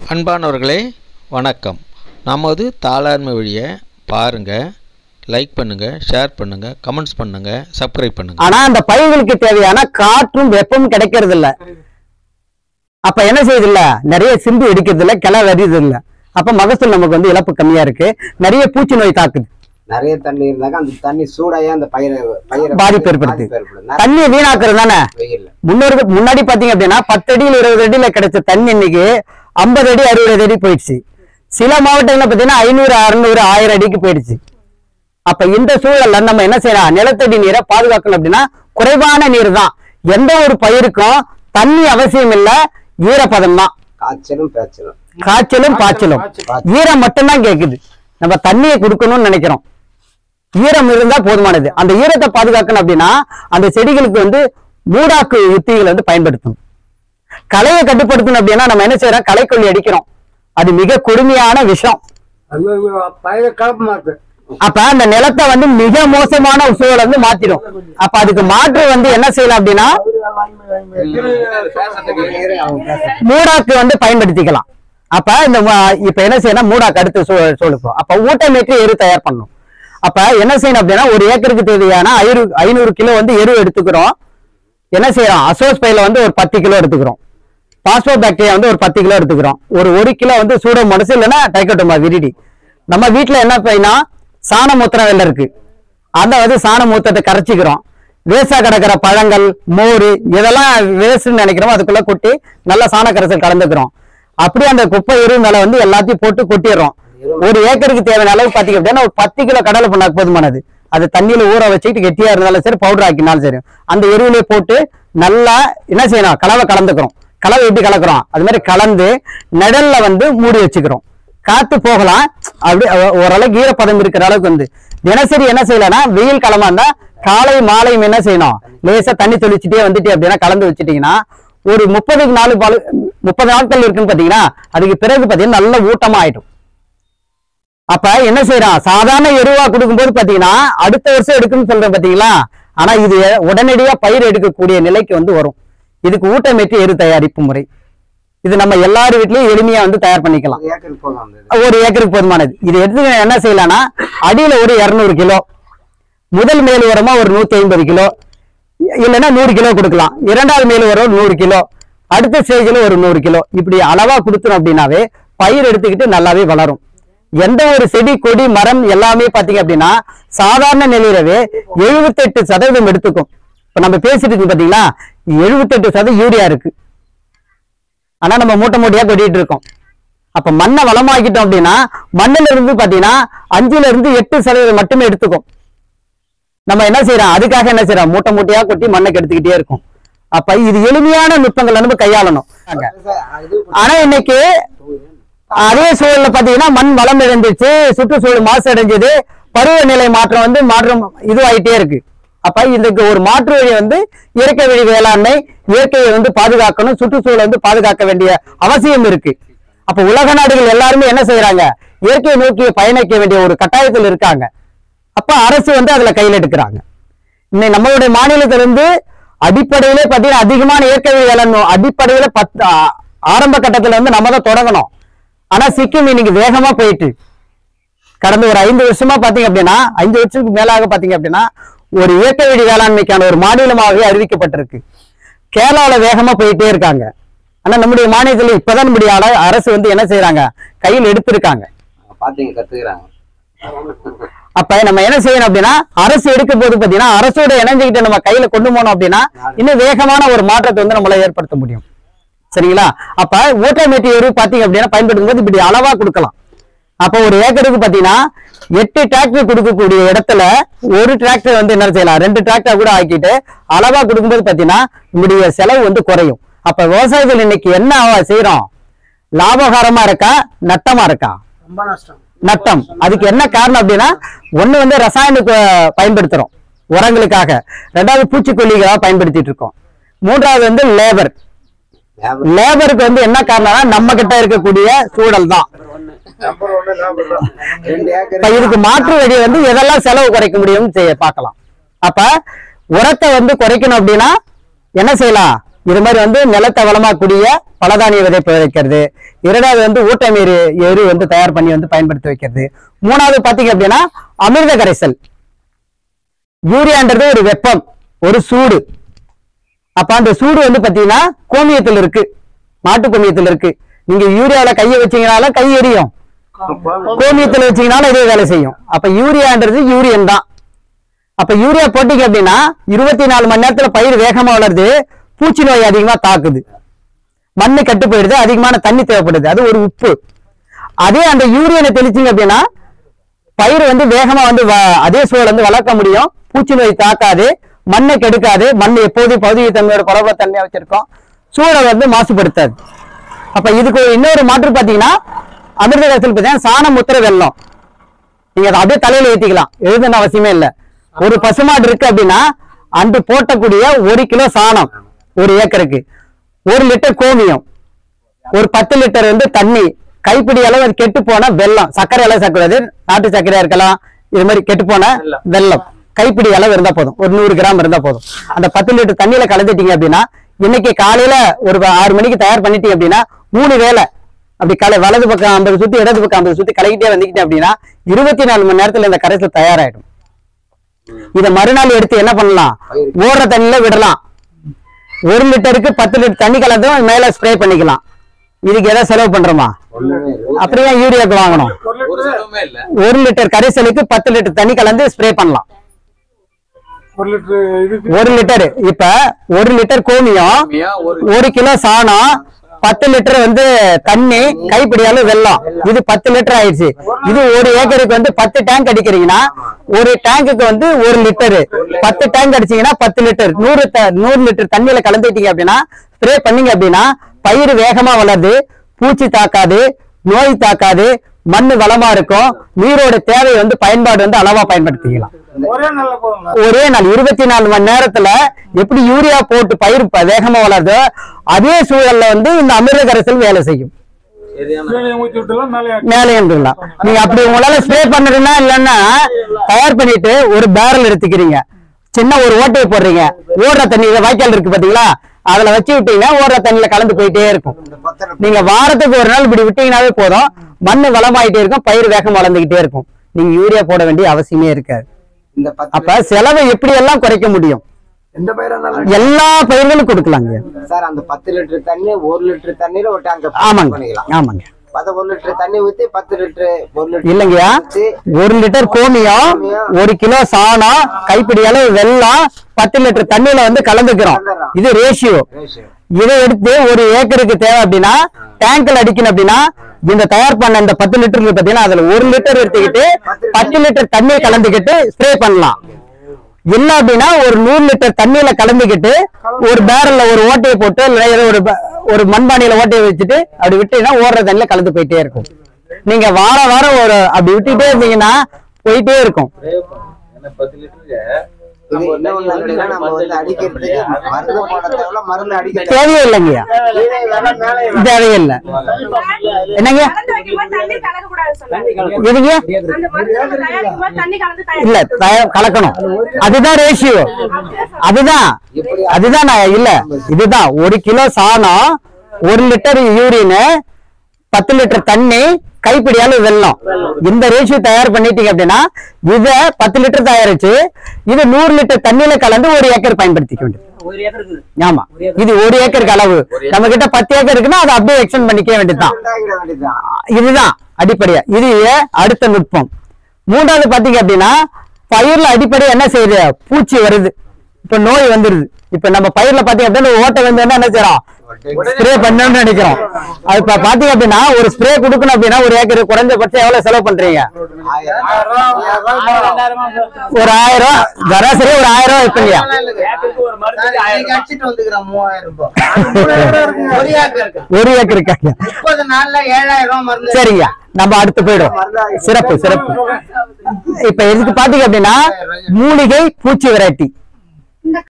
அன்பானவர்களே வணக்கம் நமது தாளாண்மை வழியை பாருங்கள் லைக் பண்ணுங்கள் ஷேர் பண்ணுங்கள் கமெண்ட்ஸ் பண்ணுங்கள் சப்ஸ்கிரைப் பண்ணுங்கள் ஆனா அந்த பயிர்களுக்கு தேவையான காற்றும் வெப்பமும் கிடைக்கிறது இல்ல அப்ப என்ன செய்யுது இல்ல நிறைய சிம்பு எடுக்கிறது இல்ல கிளை வருது இல்ல அப்ப மகசூல் நமக்கு வந்து இழப்பு கம்மியா இருக்கு நிறைய பூச்சி நோய் தாக்குது நிறைய தண்ணி இருந்தாக்க அந்த தண்ணி சூடாயே அந்த பயிரை பயிரை பாதிப்பு ஏற்படுத்து. பாதிப்பு ஏற்படுது. நிறைய தண்ணியை வீணாக்குறது தானே வெயில்ல முன்னோருக்கு முன்னாடி பாத்தீங்க அப்படின்னா பத்து அடியில் இருபது அடியில கிடைச்ச தண்ணி இன்னைக்கு ஐம்பது அடி அறுபது அடி போயிடுச்சு சில மாவட்டங்கள்ல பாத்தீங்கன்னா ஐநூறு அறுநூறு ஆயிரம் அடிக்கு போயிடுச்சு அப்ப இந்த சூழல்ல நம்ம என்ன செய்யலாம் நிலத்தடி நீரை பாதுகாக்கணும் அப்படின்னா குறைவான நீர் தான் எந்த ஒரு பயிருக்கும் தண்ணி அவசியம் இல்ல ஈரப்பதம் தான் காய்ச்சலும் பேச்சலும் காய்ச்சலும் பாய்ச்சலும் ஈரம் மட்டும்தான் கேக்குது நம்ம தண்ணியை கொடுக்கணும்னு நினைக்கிறோம் ஈரம் இருந்தா போதுமானது அந்த ஈரத்தை பாதுகாக்கணும் அப்படின்னா அந்த செடிகளுக்கு வந்து மூடாக்கு யுத்திகளை வந்து பயன்படுத்தணும் களையை கட்டுப்படுத்தணும் அப்படின்னா நம்ம என்ன செய்யறோம் களைக்கொல்லி அடிக்கிறோம் அது மிக கொடுமையான விஷம் பயிர கலப்பமா இருக்கு அப்ப அந்த நிலத்தை வந்து மிக மோசமான சூழலை வந்து மாத்திடும் அப்ப அதுக்கு மாற்று வந்து என்ன செய்யலாம் அப்படின்னா மூடாக்கு வந்து பயன்படுத்திக்கலாம் அப்ப இந்த ம- இப்ப என்ன செய்யணும் மூடாக்கு அடுத்து சூ- சூழுக்கும் அப்ப ஊட்டமேற்று எரு தயார் பண்ணணும் அப்ப என்ன செய்யணும் அப்படின்னா ஒரு ஏக்கருக்கு தேவையான ஐநூறு ஐநூறு கிலோ வந்து எரு எடுத்துக்கிறோம் என்ன செய்யறோம் அசோஸ் பையில வந்து ஒரு பத்து கிலோ எடுத்துக்கிறோம் பாஸ்போ பாக்டீரியா வந்து ஒரு பத்து கிலோ எடுத்துக்கிறோம் ஒரு ஒரு கிலோ வந்து சூடோ மனசு இல்லைன்னா டைக்கோட்டோமா விரிடி நம்ம வீட்டுல என்ன பையனா சாண மூத்திரம் வெளில இருக்கு அந்த வந்து சாண மூத்திரத்தை கரைச்சிக்கிறோம் வேஸ்டா கிடக்கிற பழங்கள் மோர் இதெல்லாம் வேஸ்ட்னு நினைக்கிறோம் அதுக்குள்ள கொட்டி நல்லா சாண கரைசல் கலந்துக்கிறோம் அப்படியே அந்த குப்பை எரு மேல வந்து எல்லாத்தையும் போட்டு கொட்டிடுறோம் ஒரு ஏக்கருக்கு தேவையான அளவு பாத்தீங்க அப்படின்னா ஒரு பத்து கிலோ கடலை பண்ணாக்கு போதுமானது அது தண்ணியில ஊற வச்சுக்கிட்டு கெட்டியா இருந்தாலும் சரி பவுடர் ஆக்கினாலும் சரி அந்த எருவிலே போட்டு நல்லா என்ன செய்யணும் கலவை கலந்துக்கிறோம் கலவை எப்படி கலக்குறோம் அது மாதிரி கலந்து நிழல்ல வந்து மூடி வச்சுக்கிறோம் காத்து போகலாம் அப்படி ஒ- ஓரளவுக்கு ஈரப்பதம் இருக்கிற அளவுக்கு வந்து தினசரி என்ன செய்யலாம்னா வெயில் காலமா இருந்தா காலை மாலையும் என்ன செய்யணும் லேசா தண்ணி தெளிச்சுட்டே வந்துட்டு அப்படின்னா கலந்து வச்சுட்டீங்கன்னா ஒரு முப்பதுக்கு நாலு பாலு முப்பது நாட்கள் இருக்குன்னு பாத்தீங்கன்னா அதுக்கு பிறகு பாத்தீங்கன்னா நல்ல ஊட்டமா ஆயிடும் அப்ப என்ன செய்யறான் சாதாரண எருவா கொடுக்கும்போது பாத்தீங்கன்னா அடுத்த வருஷம் எடுக்குன்னு சொல்றேன் பாத்தீங்களா ஆனா இது உடனடியா பயிர் எடுக்கக்கூடிய நிலைக்கு வந்து வரும் இதுக்கு ஊட்டமேற்று எரு தயாரிப்பு முறை இது நம்ம எல்லார் வீட்லயும் எளிமையா வந்து தயார் பண்ணிக்கலாம் ஒரு ஏக்கருக்கு போதும் அந்த இது. ஒரு ஏக்கருக்கு போதுமானது இது எடுத்து என்ன செய்யலாம்னா அடியில ஒரு இருநூறு கிலோ முதல் மேல் உரமா ஒரு நூத்தி ஐம்பது கிலோ இல்லைன்னா நூறு கிலோ கொடுக்கலாம் இரண்டாவது மேல் உரம் நூறு கிலோ அடுத்த ஸ்டேஜ்ல ஒரு நூறு கிலோ இப்படி அளவா கொடுத்தோம் அப்படின்னாவே பயிர் எடுத்துக்கிட்டு நல்லாவே வளரும் எந்த ஒரு செடி கொடி மரம் எல்லாமே பாத்தீங்க அப்படின்னா சாதாரண நிலையிலவே எழுபத்தெட்டு சதவீதம் எடுத்துக்கும் இப்ப நம்ம பேசிட்டு இருக்கு பாத்தீங்களா எழுபத்தெட்டு சதவீதம் யூரியா இருக்கு ஆனா நம்ம மூட்டை மூட்டையா கொட்டிட்டு இருக்கோம் அப்ப மண்ணை வளமாக்கிட்டோம் அப்படின்னா மண்ணுல இருந்து பாத்தீங்கன்னா அஞ்சுல இருந்து எட்டு சதவீதம் மட்டுமே எடுத்துக்கும் நம்ம என்ன செய்யறோம் அதுக்காக என்ன செய்யறோம் மூட்டை மூட்டையா கொட்டி மண்ணை கெடுத்துக்கிட்டே இருக்கும் அப்ப இது எளிமையான நுட்பங்களை நம்ம கையாளணும் இது ஆனா இன்னைக்கு அதே சூழல்ல பாத்தீங்கன்னா மண் வளம் இழந்துச்சு சுற்றுச்சூழல் மாசு அடைஞ்சது பருவநிலை மாற்றம் வந்து மாற்றம் இதுவாயிட்டே இருக்கு அப்ப இதுக்கு ஒரு மாற்று வழி வந்து இயற்கை வழி வேளாண்மை இயற்கையை வந்து பாதுகாக்கணும் சுற்றுச்சூழலை வந்து பாதுகாக்க வேண்டிய அவசியம் இருக்கு அப்ப உலக நாடுகள் எல்லாருமே என்ன செய்யறாங்க இயற்கையை நோக்கி பயணிக்க வேண்டிய ஒரு கட்டாயத்தில் இருக்காங்க அப்ப அரசு வந்து அதுல கையில் எடுக்கிறாங்க இன்னைக்கு நம்மளுடைய மாநிலத்திலிருந்து அடிப்படையிலே பாத்தீங்கன்னா அதிகமான இயற்கை வேளாண் அடிப்படையில பத்து ஆ- ஆரம்ப கட்டத்துல வந்து நம்ம தான் தொடங்கணும் ஆனா சிக்கிம் இன்னைக்கு வேகமா போயிட்டு கடந்த ஒரு ஐந்து வருஷமா பாத்தீங்க அப்படின்னா ஐந்து வருஷத்துக்கு மேலாக பாத்தீங்க அப்படின்னா ஒரு இயற்கை வழி வேளாண்மைக்கான ஒரு மாநிலமாகவே அறிவிக்கப்பட்டிருக்கு கேரளாவுல வேகமா போயிட்டே இருக்காங்க ஆனா நம்முடைய மாநிலத்துல இப்பதான் நம்முடைய அர- அரசு வந்து என்ன செய்யறாங்க கையில் எடுத்திருக்காங்க பாத்தீங்க கத்துக்கிறாங்க அப்ப நம்ம என்ன செய்யணும் அப்படின்னா அரசு எடுக்கும் போது பாத்தீங்கன்னா அரசோட இணைஞ்சுக்கிட்டு நம்ம கையில கொண்டு போனோம் அப்படின்னா இன்னும் வேகமான ஒரு மாற்றத்தை வந்து நம்மளால ஏற்படுத்த முடியும் சரிங்களா அப்ப ஊட்டமேட்டு எரு பாத்தீங்க அப்படின்னா பயன்படுத்தும் போது இப்படி அளவா கொடுக்கலாம் அப்ப ஒரு ஏக்கருக்கு பாத்தீங்கன்னா எட்டு டிராக்டர் கொடுக்கக்கூடிய இடத்துல ஒரு டிராக்டர் வந்து என்ன செய்யலாம் ரெண்டு டிராக்டர் கூட ஆக்கிட்டு அளவா கொடுக்கும்போது பாத்தீங்கன்னா நம்முடைய செலவு வந்து குறையும் அப்ப விவசாயிகள் இன்னைக்கு என்ன செய்யறோம் லாபகரமா இருக்கா நட்டமா இருக்கா ரொம்ப நஷ்டம் நட்டம் அதுக்கு என்ன காரணம் அப்படின்னா ஒண்ணு வந்து ரசாயனுக்கு பயன்படுத்துறோம் உரங்களுக்காக ரெண்டாவது பூச்சிக்கொல்லிகளாக பயன்படுத்திட்டு இருக்கோம் மூன்றாவது வந்து லேபர் லேபர் லேபருக்கு வந்து என்ன காரணம்னா நம்ம கிட்ட இருக்கக்கூடிய சூழல் தான் ரெண்டு இப்ப ஏக்கர் இதுக்கு மாற்று வழி வந்து எதெல்லாம் செலவு குறைக்க முடியும்னு செய்ய பார்க்கலாம் அப்ப உரத்தை வந்து குறைக்கணும் அப்படின்னா என்ன செய்யலாம் இது மாதிரி வந்து நிலத்தை வளமாக்கூடிய பலதானிய விதைப்பு வைக்கிறது இரண்டாவது வந்து ஊட்டமீறு எரு வந்து தயார் பண்ணி வந்து பயன்படுத்தி வைக்கிறது மூணாவது பாத்தீங்க அப்படின்னா அமிர்த கரைசல் யூரியான்றது ஒரு வெப்பம் ஒரு சூடு அப்ப அந்த சூடு வந்து பாத்தீங்கன்னா கோமியத்தில் இருக்கு மாட்டு கோமியத்தில் இருக்கு நீங்க யூரியாவில கையை வச்சீங்கனாலும் கை எரியும் கோமியத்தில் வச்சீங்கனாலும் இதே வேலை செய்யும் அப்ப யூரியான்றது யூரியன் தான் அப்ப யூரியா போட்டீங்க அப்படின்னா இருபத்தி நாலு மணி நேரத்துல பயிர் வேகமா வளருது பூச்சி நோய் அதிகமா தாக்குது மண்ணு கெட்டு போயிடுது அதிகமான தண்ணி தேவைப்படுது அது ஒரு உப்பு அதே அந்த யூரியனை தெளிச்சீங்க அப்படின்னா பயிர் வந்து வேகமா வந்து வ- அதே சூழல் வந்து வளர்க்க முடியும் பூச்சி நோய் தாக்காது மண்ணை கெடுக்காது மண் எப்போதும் பகுதி தன்மையோட குறைவ தன்மையா வச்சிருக்கோம் சூழல் வந்து மாசுபடுத்தாது அப்ப இதுக்கு ஒரு இன்னொரு மாற்று பாத்தீங்கன்னா அமிர்த கரைசல் பார்த்தீங்கன்னா சாணம் முத்திர வெள்ளம் நீங்க அதை அப்படியே தலையில ஏத்திக்கலாம் எழுதுன அவசியமே இல்ல ஒரு பசுமாடு இருக்கு அப்படின்னா அன்று போட்டக்கூடிய ஒரு கிலோ சாணம் ஒரு ஏக்கருக்கு ஒரு லிட்டர் கோமியம் ஒரு பத்து லிட்டர் வந்து தண்ணி கைப்பிடி அளவு அது கெட்டு போன வெல்லம் சர்க்கரை அளவு சேர்க்கக்கூடாது நாட்டு சர்க்கரையா இருக்கலாம் இது மாதிரி கெட்டு போன வெல்லம் கைப்பிடி அளவு இருந்தா போதும் ஒரு நூறு கிராம் இருந்தா போதும் அந்த பத்து லிட்டர் தண்ணியில கலந்துட்டீங்க அப்படின்னா இன்னைக்கு காலையில ஒரு ஆறு மணிக்கு தயார் பண்ணிட்டீங்க அப்படின்னா மூணு வேளை அப்படி கலை வலது பக்கம் ஐம்பது சுத்தி இடது பக்கம் ஐம்பது சுத்தி கலக்கிட்டே வந்துக்கிட்டே அப்படின்னா இருபத்தி நாலு மணி நேரத்துல இந்த கரைசல் தயாராயிடும் இதை மறுநாள் எடுத்து என்ன பண்ணலாம் ஓடுற தண்ணியில விடலாம் ஒரு லிட்டருக்கு பத்து லிட்டர் தண்ணி கலந்தும் மேல ஸ்ப்ரே பண்ணிக்கலாம் இதுக்கு எதாவது செலவு பண்றோமா ஒண்ணுமே இல்லை. அப்படியே யூரியாக்கு வாங்கணும் ஒரு லிட்டரு ஒரு லிட்டர் கரைசலுக்கு பத்து லிட்டர் தண்ணி கலந்து ஸ்ப்ரே பண்ணலாம் ஒரு லிட்டரு இதுக்கு ஒரு லிட்டர் இப்ப ஒரு லிட்டர் கோமியம் ஒரு கிலோ சாணம் பத்து லிட்டர் வந்து தண்ணி கைப்பிடி அளவு வெல்லம் இது பத்து லிட்டர் ஆயிடுச்சு இது ஒரு ஏக்கருக்கு வந்து பத்து டேங்க் அடிக்கிறீங்கன்னா ஒரு டேங்குக்கு வந்து ஒரு லிட்டர் பத்து டேங்க் அடிச்சீங்கன்னா பத்து லிட்டர் நூறு த- நூறு லிட்டர் தண்ணியில கலந்துட்டீங்க அப்படின்னா ஸ்ப்ரே பண்ணீங்க அப்படின்னா பயிர் வேகமா வளருது பூச்சி தாக்காது நோய் தாக்காது மண்ணு வளமா இருக்கும் நீரோட தேவை வந்து பயன்பாடு வந்து அளவா பயன்படுத்திக்கலாம் ஒரே நல்ல போதுங்களா ஒரே நாள் இருபத்தி நாலு மணி நேரத்துல எப்படி யூரியா போட்டு பயிர் ப- வேகமா வளருதோ அதே சூழல்ல வந்து இந்த அமிர்த கரைசல் வேலை செய்யும் சரி, ஊத்தி விட்டுலாம் மேலே ஏத்தி. மேலே இருந்துடலாம் நீங்க அப்படி உங்களால ஸ்ப்ரே பண்ணுறதுன்னா இல்லைன்னா தயார் பண்ணிட்டு ஒரு பேரல் எடுத்துக்கிறீங்க சின்ன ஒரு ஓட்டையை போடுறீங்க ஓடுற தண்ணி இங்க வாய்க்கால் இருக்கு பாத்தீங்களா அதுல வச்சு விட்டீங்கன்னா ஓடுற தண்ணியில கலந்து போயிட்டே இருக்கும் இந்த பத்திர நீங்க வாரத்துக்கு ஒரு நாள் இப்படி விட்டீங்கன்னாவே போதும் மண்ணு வளமாயிட்டே இருக்கும் பயிர் வேகம் வளர்ந்துகிட்டே இருக்கும் நீங்க யூரியா போட வேண்டிய அவசியமே இருக்காது இந்த பத்து அப்ப செலவை எப்படி எல்லாம் குறைக்க முடியும் எந்த பயிரா இருந்தாலும் எல்லா பயிர்களும் கொடுக்கலாங்க சார் அந்த பத்து லிட்டர் தண்ணி ஒரு லிட்டர் தண்ணியில ஒரு டேங்க் ஆமாங்க பண்ணிக்கலாம் ஆமாங்க அத ஒரு லிட்டர் தண்ணி ஊத்தி பத்து லிட்டர் ஒரு லிட்டர் இல்லைங்கய்யா ஊத்தி ஒரு லிட்டர் கோமியம் ஒரு கிலோ சாணம் கைப்பிடி அளவு வெல்லம் பத்து லிட்டர் தண்ணியில வந்து கலந்துக்கிறோம் இது ரேஷியோ ratio. இதை எடுத்து ஒரு ஏக்கருக்கு தேவை அப்படின்னா டேங்க்ல அடிக்கணும் அப்படின்னா இந்த தயார் பண்ண இந்த பத்து லிட்டர் இருக்கு பாத்தீங்கன்னா அதுல ஒரு லிட்டர் எடுத்துக்கிட்டு பத்து லிட்டர் தண்ணியை கலந்துக்கிட்டு ஸ்ப்ரே பண்ணலாம் இல்ல அப்படின்னா ஒரு நூறு லிட்டர் தண்ணியில கலந்துக்கிட்டு ஒரு பேரல்ல ஒரு ஓட்டையை போட்டு இல்ல ஏதோ ஒரு ப- ஒரு மண்பானையில ஓட்டையை வச்சுட்டு அப்படி விட்டீங்கன்னா ஓடுற தண்ணியில கலந்து போயிட்டே இருக்கும் நீங்க வார வாரம் ஒரு அப்படி விட்டுட்டே இருந்தீங்கன்னா போயிட்டே இருக்கும் இது என்ன ஒண்ணு அப்படின்னா நம்ம வந்து அடிக்கிறதுக்கு மருந்து போட தேவையில்ல மருந்து அடிக்க தேவை தேவையே இல்லைங்கய்யா கீழே வேணா மேலே தேவையே இல்லை என்னங்க கலந்து வைக்கும்போது தண்ணி கலக்கக்கூடாது சொன்னாங்க. எதுங்க அந்த மருந்து தயாரிக்கும் போது தண்ணி கலந்து தயாரி- இல்ல தய- கலக்கணும் அதுதான் ரேஷியோ அதுதான் அதுதான் நான் இல்ல இதுதான் ஒரு கிலோ சாணம் ஒரு லிட்டர் யூரின் பத்து லிட்டர் தண்ணி கைப்பிடி அளவு வெல்லம் இந்த ரேஷியோ தயார் பண்ணிட்டீங்க அப்படின்னா இத பத்து லிட்டர் தயாரிச்சு இது நூறு லிட்டர் தண்ணியில கலந்து ஒரு ஏக்கர் பயன்படுத்திக்க வேண்டியது ஆமா இது ஒரு ஏக்கருக்கு அளவு நம்ம கிட்ட பத்து ஏக்கர் இருக்குன்னா அதை அப்படியே எக்ஸ்டெண்ட் பண்ணிக்க வேண்டியதுதான் உண்டாக்கிட வேண்டியதுதான் இதுதான் அடிப்படையா இது அடுத்த நுட்பம் மூன்றாவது பாத்தீங்க அப்படின்னா பயிர்ல அடிப்படை என்ன செய்யுது பூச்சி வருது இப்ப நோய் வந்துருது இப்ப நம்ம பயிர்ல பாத்தீங்க அப்படின்னா ஒரு ஓட்டை வந்து என்ன செய்யறோம் ஸ்ப்ரே பண்ணணும்னு நினைக்கிறோம் அது இப்ப பாத்தீங்க அப்படின்னா ஒரு ஸ்ப்ரே கொடுக்கணும் அப்படின்னா ஒரு ஏக்கர் குறைஞ்சபட்சம் எவ்வளவு செலவு பண்றீங்க ஆயிரம் ஆயிரம் ரூபா, ஆயிரம் ரூபா, ஒரு ஆயிரம் ரூபாய் சராசரி ஒரு ஆயிரம் ரூபாய் வைப்பீங்க இன்னைக்கு அடிச்சிட்டு வந்துக்கிறேன் மூவாயிரம் ரூபாய் ஒரு ஏக்கர் இருக்கு ஒரு ஏக்கர் இருக்காங்க முப்பது நாள்ல ஏழாயிரம் ரூபாய் மருந்து சரிங்க நம்ம அடுத்து போயிடும் சிறப்பு சிறப்பு இப்ப எதுக்கு பாத்தீங்க அப்படின்னா மூலிகை பூச்சி வெரைட்டி